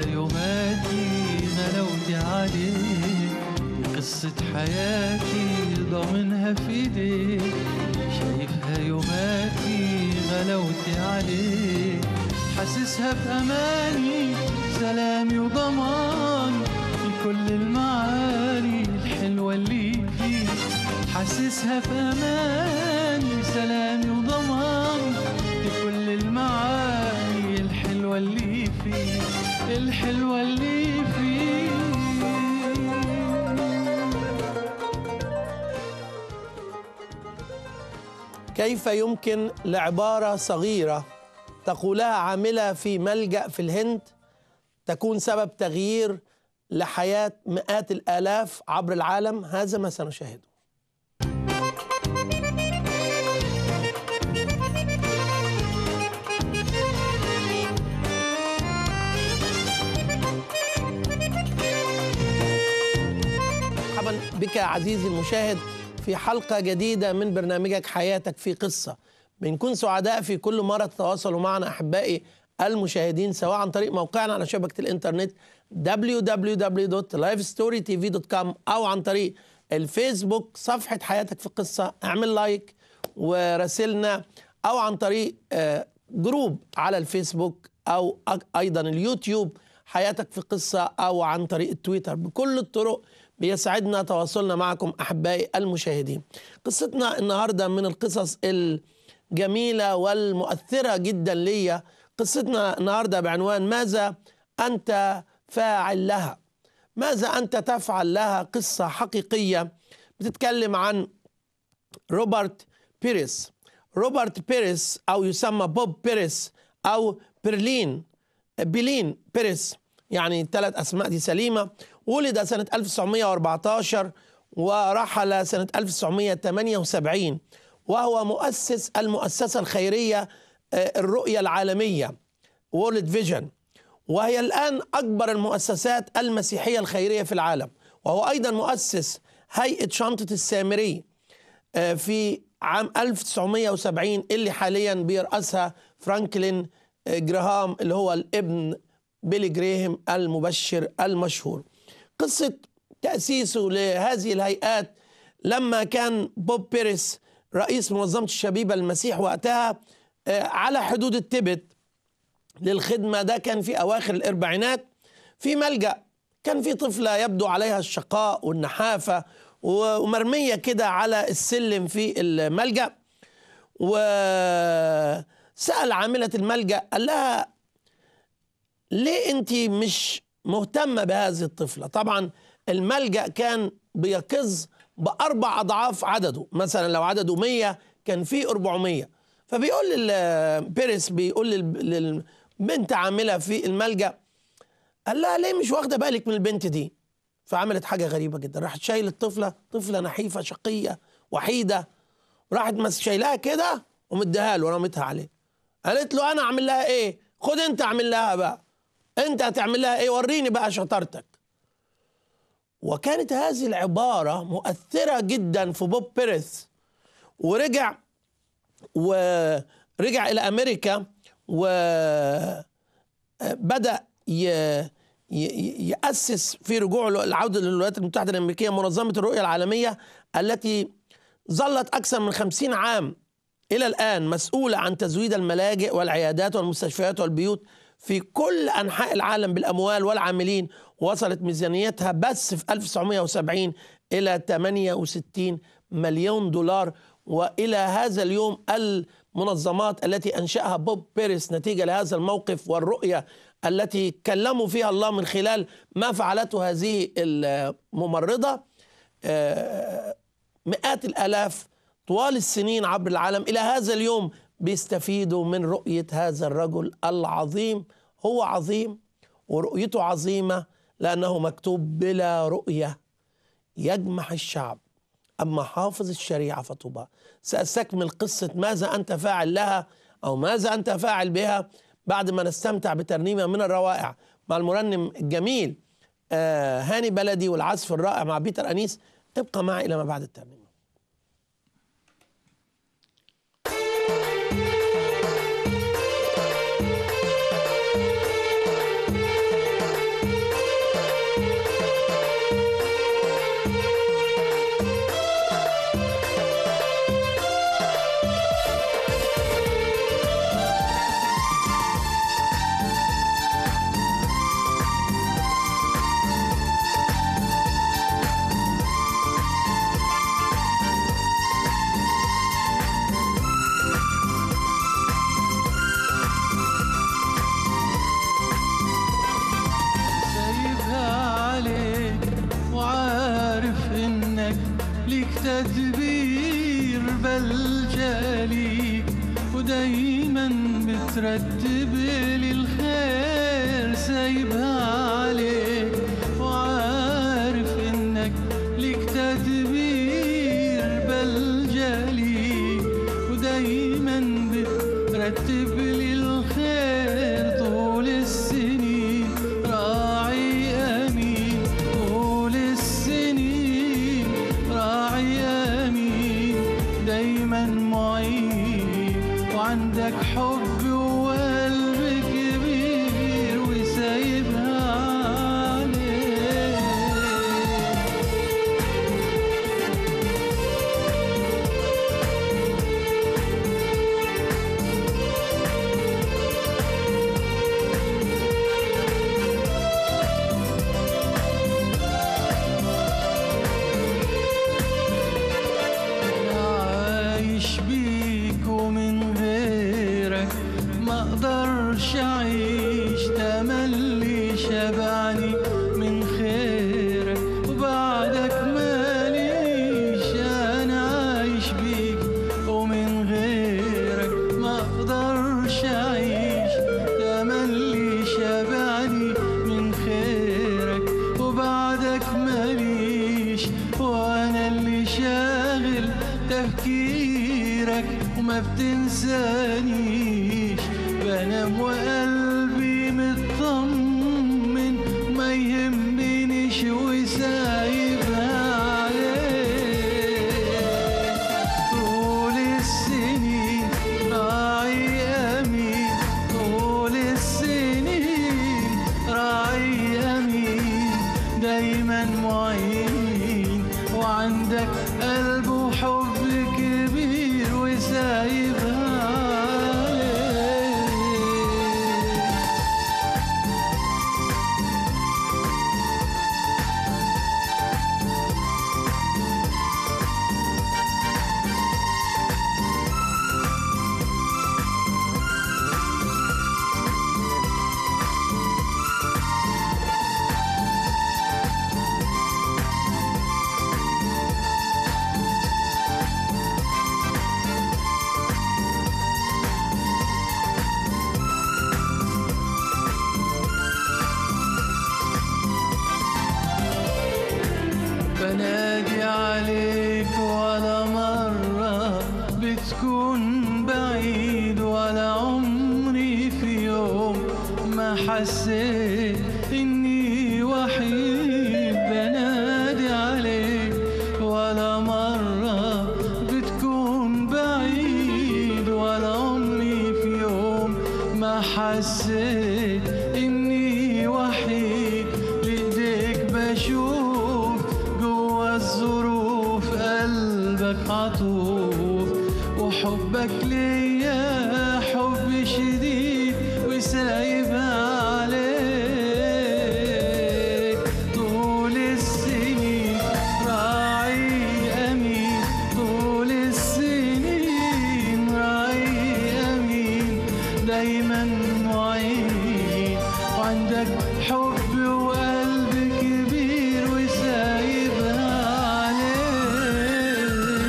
يوماتي غلاوتي عليك قصة حياتي ضامنها في ايديك شايفها يوماتي غلاوتي عليك حاسسها بأماني سلامي وضماني لكل المعاني الحلوة اللي فيك حاسسها في أماني سلامي وضماني لكل المعاني الحلوة اللي فيك الحلوة اللي فيك كيف يمكن لعبارة صغيرة تقولها عاملة في ملجأ في الهند تكون سبب تغيير لحياة مئات الآلاف عبر العالم هذا ما سنشاهده مرحبا بك عزيزي المشاهد في حلقة جديدة من برنامجك حياتك في قصة بنكون سعداء في كل مرة تتواصلوا معنا أحبائي المشاهدين سواء عن طريق موقعنا على شبكة الإنترنت www.lifestorytv.com أو عن طريق الفيسبوك صفحة حياتك في قصة اعمل لايك وراسلنا أو عن طريق آه، جروب على الفيسبوك أو أ- أيضا اليوتيوب حياتك في قصة أو عن طريق التويتر بكل الطرق بيسعدنا تواصلنا معكم أحبائي المشاهدين قصتنا النهاردة من القصص الجميلة والمؤثرة جدا ليا قصتنا النهاردة بعنوان ماذا أنت فاعل لها ماذا أنت تفعل لها قصة حقيقية بتتكلم عن روبرت بيريس روبرت بيريس أو يسمى بوب بيريس أو برلين بيلين بيريس يعني ثلاث أسماء دي سليمة ولد سنة 1914 ورحل سنة 1978 وهو مؤسس المؤسسة الخيرية آه، الرؤية العالمية وورلد فيجن وهي الآن أكبر المؤسسات المسيحية الخيرية في العالم وهو أيضا مؤسس هيئة شنطة السامري آه، في عام 1970 اللي حاليا بيرأسها فرانكلين آه، جراهام اللي هو الابن بيلي جريهم المبشر المشهور قصة تأسيسه لهذه الهيئات لما كان بوب بيريس رئيس منظمة الشبيبة المسيح وقتها آه، على حدود التبت للخدمة ده كان في أواخر الأربعينات في ملجأ كان في طفلة يبدو عليها الشقاء والنحافة و- ومرمية كده على السلم في الملجأ وسأل عاملة الملجأ قال لها ليه انت مش مهتمة بهذه الطفلة طبعا الملجأ كان بيقظ بأربع أضعاف عدده مثلا لو عدده 100 كان في 400 فبيقول لل- بيريس بيقول لل- للبنت عاملة في الملجأ قال لها ليه مش واخدة بالك من البنت دي فعملت حاجة غريبة جدا راحت شايل الطفلة طفلة نحيفة شقية وحيدة راحت مس شايلها كده ومديها له ورمتها عليه قالت له انا اعمل لها ايه خد انت اعمل لها بقى انت هتعمل لها ايه وريني بقى شطارتك وكانت هذه العبارة مؤثرة جدا في بوب بيريس ورجع ورجع إلى أمريكا وبدأ ي- ي- يأسس في رجوعه العودة للولايات المتحدة الأمريكية منظمة الرؤية العالمية التي ظلت أكثر من خمسين عام إلى الآن مسؤولة عن تزويد الملاجئ والعيادات والمستشفيات والبيوت في كل أنحاء العالم بالأموال والعاملين وصلت ميزانيتها بس في 1970 إلى 68 مليون دولار وإلى هذا اليوم المنظمات التي أنشأها بوب بيريس نتيجة لهذا الموقف والرؤية التي كلموا فيها الله من خلال ما فعلته هذه الممرضة آه، مئات الآلاف طوال السنين عبر العالم إلى هذا اليوم بيستفيدوا من رؤية هذا الرجل العظيم هو عظيم ورؤيته عظيمة لأنه مكتوب بلا رؤية يجمع الشعب أما حافظ الشريعة فطوبى سأستكمل قصة ماذا أنت فاعل لها أو ماذا أنت فاعل بها بعد ما نستمتع بترنيمة من الروائع مع المرنم الجميل آه هاني بلدي والعزف الرائع مع بيتر أنيس ابقى معي إلى ما بعد الترنيمة بترتب لي الخير سايبها عليك وعارف انك ليك تدبير بلجأ ليك ودايما بترتب لي الخير طول السنين راعي امين طول السنين راعي امين دايما معين وعندك حب وقلب كبير وسايبها عليك عايش بيك ومن غيرك ما اقدرش اعيش تملي شبعني من خيرك وبعدك ماليش انا عايش بيك ومن غيرك ما اقدرش اعيش تملي شبعني من خيرك وبعدك ماليش وانا اللي شاغل تفكيرك وما بتنسانيش بنام وقلبي مطمن ما يهمنيش وسايبها عليك طول السنين راعي امين طول السنين راعي امين دايما معين وعندك قلب وحب كبير وسايبها عليك بنادي عليك ولا مرة بتكون بعيد ولا عمري في يوم ما حسيت إني وحيد بنادي عليك ولا مرة بتكون بعيد ولا عمري في يوم ما حسيت إني وحيد بإيديك بشوف جوا الظروف قلبك عطوف وحبك ليا حب شديد وسايبها عليك طول السنين راعي أمين طول السنين راعي أمين دايما معين وعندك حب وقلب كبير وسايبها عليك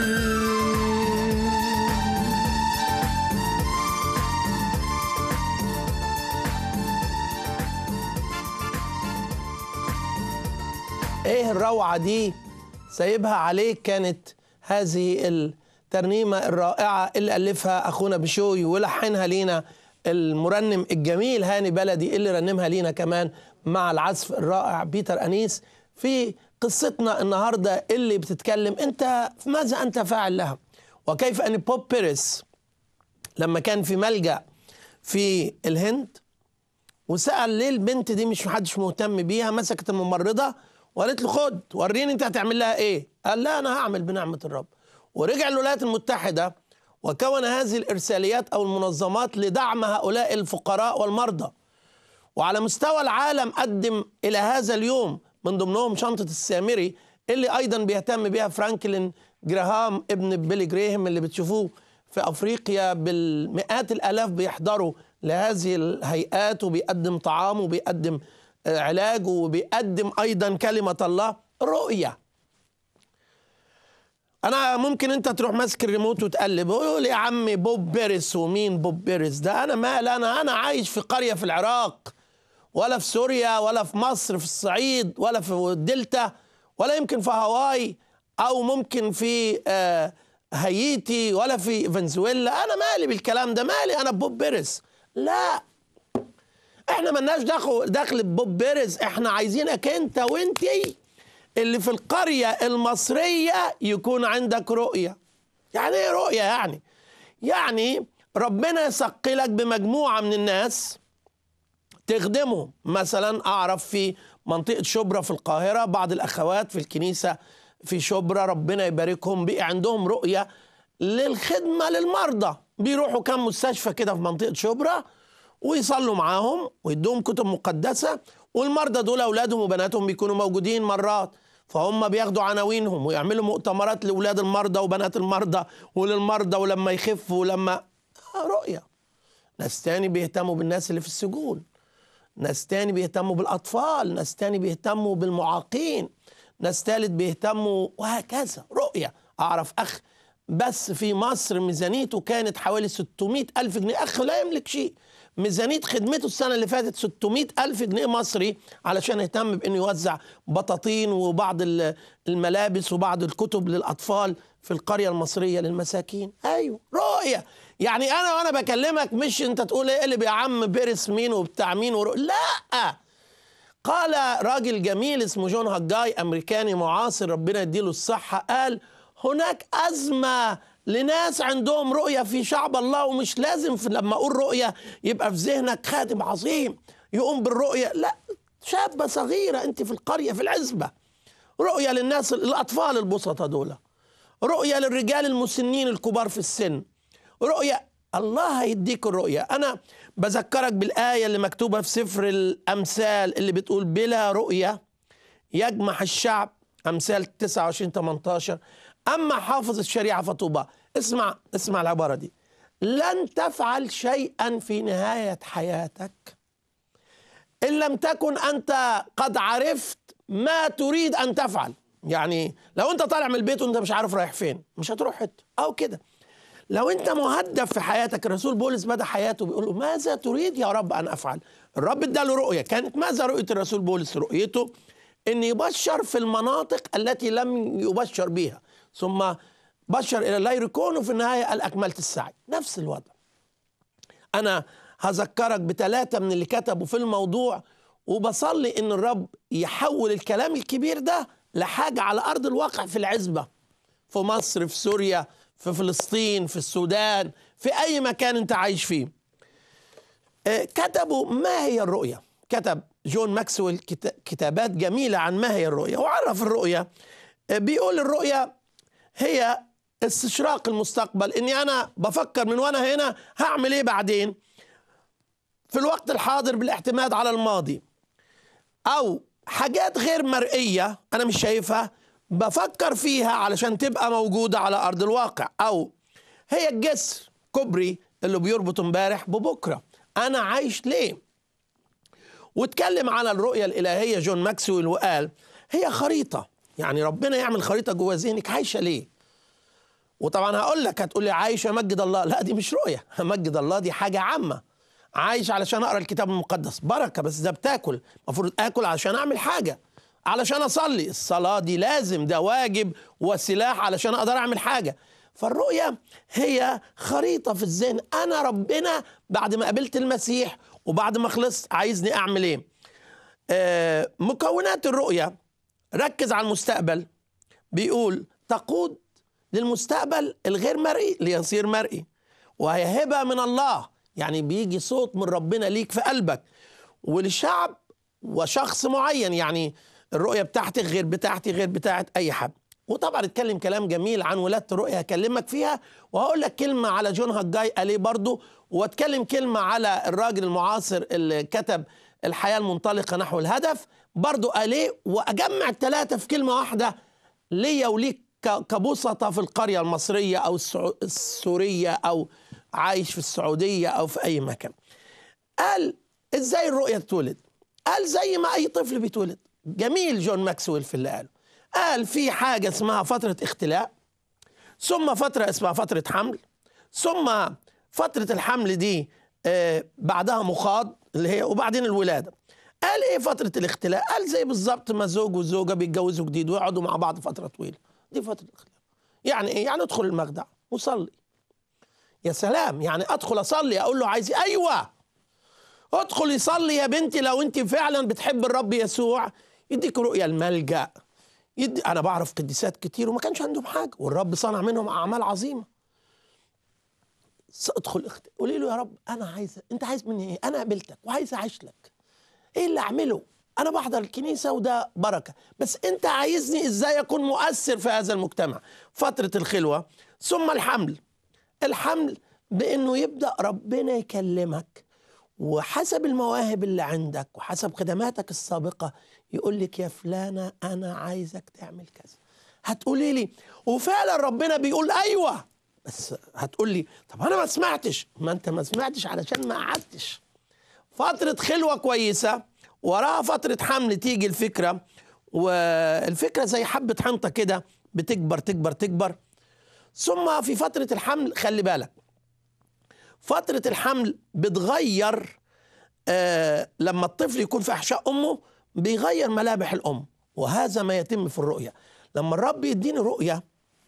ايه الروعه دي سايبها عليك كانت هذه الترنيمه الرائعه اللي الفها اخونا بشوي ولحنها لينا المرنم الجميل هاني بلدي اللي رنمها لينا كمان مع العزف الرائع بيتر انيس في قصتنا النهارده اللي بتتكلم انت ماذا انت فاعل لها وكيف ان بوب بيريس لما كان في ملجأ في الهند وسأل ليه البنت دي مش محدش مهتم بيها مسكت الممرضة وقالت له خد وريني انت هتعمل لها ايه قال لا انا هعمل بنعمة الرب ورجع الولايات المتحدة وكون هذه الإرساليات أو المنظمات لدعم هؤلاء الفقراء والمرضى وعلى مستوى العالم قدم إلى هذا اليوم من ضمنهم شنطة السامري اللي أيضا بيهتم بها فرانكلين جراهام ابن بيلي جريهم اللي بتشوفوه في أفريقيا بالمئات الآلاف بيحضروا لهذه الهيئات وبيقدم طعام وبيقدم آه، علاج وبيقدم أيضا كلمة الله رؤية انا ممكن انت تروح ماسك الريموت وتقلب ويقول يا عمي بوب بيرس ومين بوب بيرس ده انا مال انا انا عايش في قريه في العراق ولا في سوريا ولا في مصر في الصعيد ولا في الدلتا ولا يمكن في هاواي او ممكن في آه هايتي ولا في فنزويلا انا مالي بالكلام ده مالي انا بوب بيرس لا احنا ملناش دخل دخل ببوب بيرز احنا عايزينك انت وانتي اللي في القرية المصرية يكون عندك رؤية يعني ايه رؤية يعني يعني ربنا يثقلك بمجموعة من الناس تخدمهم مثلا اعرف في منطقة شبرا في القاهرة بعض الاخوات في الكنيسة في شبرا ربنا يباركهم بقى عندهم رؤية للخدمة للمرضى بيروحوا كم مستشفى كده في منطقة شبرا ويصلوا معاهم ويدوهم كتب مقدسة والمرضى دول أولادهم وبناتهم بيكونوا موجودين مرات فهم بياخدوا عناوينهم ويعملوا مؤتمرات لأولاد المرضى وبنات المرضى وللمرضى ولما يخفوا ولما آه، رؤية ناس تاني بيهتموا بالناس اللي في السجون ناس تاني بيهتموا بالأطفال ناس تاني بيهتموا بالمعاقين ناس تالت بيهتموا وهكذا رؤية أعرف أخ بس في مصر ميزانيته كانت حوالي 600 ألف جنيه أخ لا يملك شيء ميزانية خدمته السنة اللي فاتت 600 ألف جنيه مصري علشان يهتم بأنه يوزع بطاطين وبعض ال- الملابس وبعض الكتب للأطفال في القرية المصرية للمساكين أيوه رؤية يعني أنا وأنا بكلمك مش أنت تقول إيه اللي يا عم بيرس مين وبتاع مين ورؤية لا قال راجل جميل اسمه جون هجاي امريكاني معاصر ربنا يديله الصحه قال هناك ازمه لناس عندهم رؤيه في شعب الله ومش لازم في لما اقول رؤيه يبقى في ذهنك خادم عظيم يقوم بالرؤيه لا شابه صغيره انت في القريه في العزبه رؤيه للناس الاطفال البسطة دول رؤيه للرجال المسنين الكبار في السن رؤيه الله هيديك الرؤيه انا بذكرك بالايه اللي مكتوبه في سفر الامثال اللي بتقول بلا رؤيه يجمح الشعب امثال 29 18 اما حافظ الشريعه فطوبى اسمع اسمع العباره دي لن تفعل شيئا في نهايه حياتك ان لم تكن انت قد عرفت ما تريد ان تفعل يعني لو انت طالع من البيت وانت مش عارف رايح فين مش هتروح حته او كده لو انت مهدف في حياتك الرسول بولس بدا حياته بيقول له ماذا تريد يا رب ان افعل الرب اداله رؤيه كانت ماذا رؤيه الرسول بولس رؤيته ان يبشر في المناطق التي لم يبشر بها ثم بشر الى لا يكون وفي النهايه قال اكملت السعي نفس الوضع انا هذكرك بثلاثه من اللي كتبوا في الموضوع وبصلي ان الرب يحول الكلام الكبير ده لحاجه على ارض الواقع في العزبه في مصر في سوريا في فلسطين في السودان في اي مكان انت عايش فيه آه، كتبوا ما هي الرؤيه كتب جون ماكسويل كت- كتابات جميله عن ما هي الرؤيه وعرف الرؤيه آه، بيقول الرؤيه هي استشراق المستقبل اني انا بفكر من وانا هنا هعمل ايه بعدين في الوقت الحاضر بالاعتماد على الماضي او حاجات غير مرئيه انا مش شايفها بفكر فيها علشان تبقى موجوده على ارض الواقع او هي الجسر كوبري اللي بيربط امبارح ببكره انا عايش ليه واتكلم على الرؤيه الالهيه جون ماكسويل وقال هي خريطه يعني ربنا يعمل خريطه جوه ذهنك عايشه ليه وطبعا هقول لك هتقول لي عايش امجد الله لا دي مش رؤيه امجد الله دي حاجه عامه عايش علشان اقرا الكتاب المقدس بركه بس ده بتاكل المفروض اكل علشان اعمل حاجه علشان اصلي الصلاه دي لازم ده واجب وسلاح علشان اقدر اعمل حاجه فالرؤيه هي خريطه في الذهن انا ربنا بعد ما قابلت المسيح وبعد ما خلصت عايزني اعمل ايه آه مكونات الرؤيه ركز على المستقبل بيقول تقود للمستقبل الغير مرئي ليصير مرئي وهي هبه من الله يعني بيجي صوت من ربنا ليك في قلبك ولشعب وشخص معين يعني الرؤيه بتاعتك غير بتاعتي غير بتاعت اي حد وطبعا اتكلم كلام جميل عن ولاده الرؤيه هكلمك فيها وهقول لك كلمه على جون هجاي عليه برضه واتكلم كلمه على الراجل المعاصر اللي كتب الحياه المنطلقه نحو الهدف برضه عليه واجمع الثلاثه في كلمه واحده ليا وليك ك- كبسطة في القرية المصرية أو السعو- السورية أو عايش في السعودية أو في أي مكان قال إزاي الرؤية تتولد قال زي ما أي طفل بيتولد جميل جون ماكسويل في اللي قاله قال في حاجة اسمها فترة اختلاء ثم فتره اسمها فتره حمل ثم فتره الحمل دي آه، بعدها مخاض اللي هي وبعدين الولاده قال ايه فتره الاختلاء قال زي بالظبط ما زوج وزوجه بيتجوزوا جديد ويقعدوا مع بعض فتره طويله دي فتره الاختلاء يعني ايه يعني ادخل المخدع وصلي يا سلام يعني ادخل اصلي اقول له عايز إيه؟ ايوه ادخل يصلي يا بنتي لو انت فعلا بتحب الرب يسوع يديك رؤية الملجأ يدي انا بعرف قديسات كتير وما كانش عندهم حاجة والرب صنع منهم اعمال عظيمة س- ادخل اخت... قولي له يا رب انا عايز انت عايز مني ايه انا قابلتك وعايز اعيش لك ايه اللي اعمله انا بحضر الكنيسة وده بركة بس انت عايزني ازاي اكون مؤثر في هذا المجتمع فترة الخلوة ثم الحمل الحمل بانه يبدا ربنا يكلمك وحسب المواهب اللي عندك وحسب خدماتك السابقه يقول لك يا فلانه انا عايزك تعمل كذا هتقولي لي وفعلا ربنا بيقول ايوه بس هتقول لي طب انا ما سمعتش ما انت ما سمعتش علشان ما قعدتش فترة خلوة كويسة وراها فترة حمل تيجي الفكرة والفكرة زي حبة حنطة كده بتكبر تكبر تكبر ثم في فترة الحمل خلي بالك فترة الحمل بتغير آه لما الطفل يكون في أحشاء أمه بيغير ملامح الأم وهذا ما يتم في الرؤية لما الرب يديني رؤية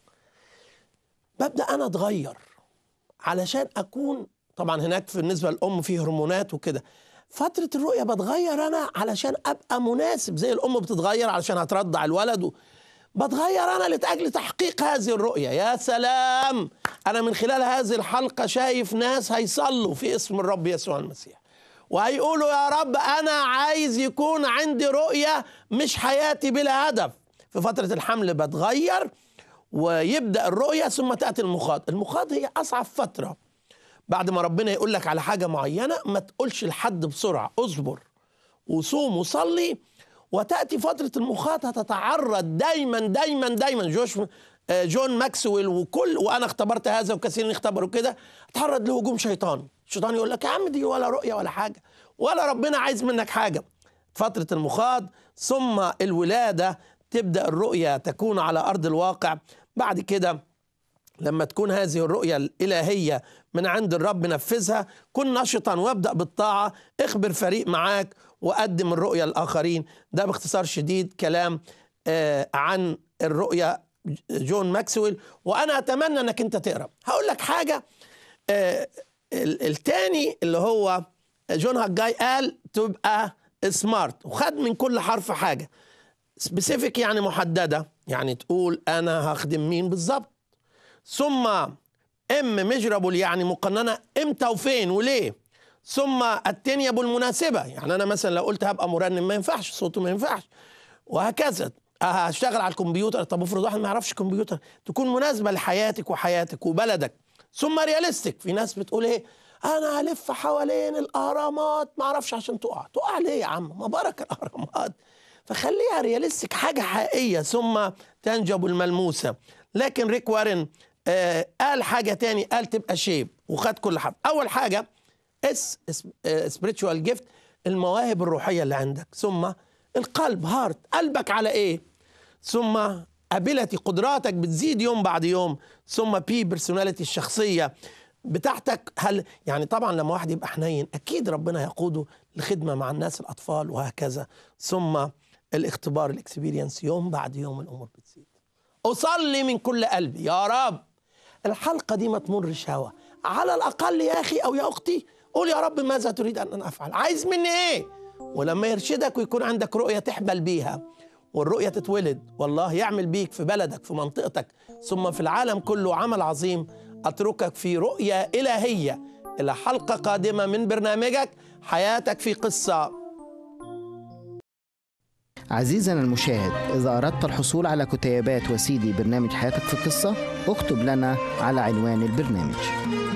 ببدأ أنا أتغير علشان أكون طبعا هناك بالنسبة للأم في هرمونات وكده فترة الرؤية بتغير أنا علشان أبقى مناسب زي الأم بتتغير علشان هترضع الولد و... بتغير أنا لأجل تحقيق هذه الرؤية يا سلام أنا من خلال هذه الحلقة شايف ناس هيصلوا في اسم الرب يسوع المسيح وهيقولوا يا رب أنا عايز يكون عندي رؤية مش حياتي بلا هدف في فترة الحمل بتغير ويبدأ الرؤية ثم تأتي المخاض المخاض هي أصعب فترة بعد ما ربنا يقول لك على حاجة معينة ما تقولش لحد بسرعة اصبر وصوم وصلي وتأتي فترة المخاض هتتعرض دايما دايما دايما جوش آه، جون ماكسويل وكل وانا اختبرت هذا وكثيرين اختبروا كده اتعرض لهجوم شيطاني الشيطان يقول لك يا عم دي ولا رؤية ولا حاجة ولا ربنا عايز منك حاجة فترة المخاض ثم الولادة تبدأ الرؤية تكون على أرض الواقع بعد كده لما تكون هذه الرؤية الإلهية من عند الرب نفذها كن نشطا وابدأ بالطاعة اخبر فريق معاك وقدم الرؤية للآخرين ده باختصار شديد كلام آه عن الرؤية جون ماكسويل وأنا أتمنى أنك أنت تقرأ هقول لك حاجة آه ال- التاني اللي هو جون هاجاي قال تبقى سمارت وخد من كل حرف حاجة سبيسيفيك يعني محددة يعني تقول أنا هخدم مين بالظبط ثم ام ميجرابل يعني مقننه امتى وفين وليه ثم التنيبل المناسبه يعني انا مثلا لو قلت هبقى مرنم ما ينفعش صوته ما ينفعش وهكذا هشتغل على الكمبيوتر طب افرض واحد ما يعرفش كمبيوتر تكون مناسبه لحياتك وحياتك وبلدك ثم رياليستيك في ناس بتقول ايه انا هلف حوالين الاهرامات ما اعرفش عشان تقع تقع ليه يا عم ما بركه الاهرامات فخليها رياليستيك حاجه حقيقيه ثم تنجب الملموسه لكن ريك وارن آه قال حاجه تاني قال تبقى شيب وخد كل حاجه اول حاجه اس سبريتشوال جيفت المواهب الروحيه اللي عندك ثم القلب هارت قلبك على ايه ثم ابيلتي قدراتك بتزيد يوم بعد يوم ثم بي بيرسوناليتي الشخصيه بتاعتك هل يعني طبعا لما واحد يبقى حنين اكيد ربنا يقوده لخدمه مع الناس الاطفال وهكذا ثم الاختبار الاكسبيرينس يوم بعد يوم الامور بتزيد اصلي من كل قلبي يا رب الحلقه دي ما تمرش هوا على الاقل يا اخي او يا اختي قول يا رب ماذا تريد ان انا افعل عايز مني ايه ولما يرشدك ويكون عندك رؤيه تحبل بيها والرؤيه تتولد والله يعمل بيك في بلدك في منطقتك ثم في العالم كله عمل عظيم اتركك في رؤيه الهيه الى حلقه قادمه من برنامجك حياتك في قصه عزيزنا المشاهد إذا أردت الحصول على كتيبات وسيدي برنامج حياتك في قصة اكتب لنا على عنوان البرنامج